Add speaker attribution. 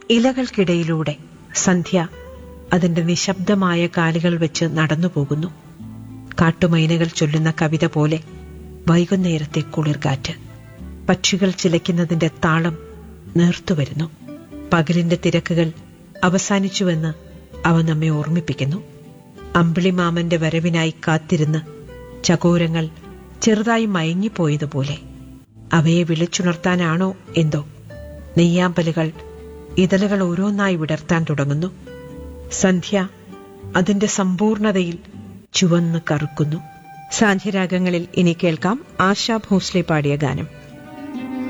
Speaker 1: ഇലകൾക്കിടയിലൂടെ സന്ധ്യ അതിന്റെ നിശബ്ദമായ കാലുകൾ വെച്ച് നടന്നു പോകുന്നു കാട്ടുമൈനകൾ ചൊല്ലുന്ന കവിത പോലെ വൈകുന്നേരത്തെ കുളിർകാറ്റ് പക്ഷികൾ ചിലയ്ക്കുന്നതിന്റെ താളം നേർത്തുവരുന്നു പകലിന്റെ തിരക്കുകൾ അവസാനിച്ചുവെന്ന് അവ നമ്മെ ഓർമ്മിപ്പിക്കുന്നു അമ്പിളിമാമന്റെ വരവിനായി കാത്തിരുന്ന് ചകോരങ്ങൾ ചെറുതായി മയങ്ങിപ്പോയതുപോലെ അവയെ വിളിച്ചുണർത്താനാണോ എന്തോ നെയ്യാമ്പലുകൾ ഇതളുകൾ ഓരോന്നായി വിടർത്താൻ തുടങ്ങുന്നു സന്ധ്യ അതിന്റെ സമ്പൂർണതയിൽ ചുവന്ന് കറുക്കുന്നു സാന്ധ്യരാഗങ്ങളിൽ ഇനി കേൾക്കാം ആശാ ഭോസ്ലെ പാടിയ ഗാനം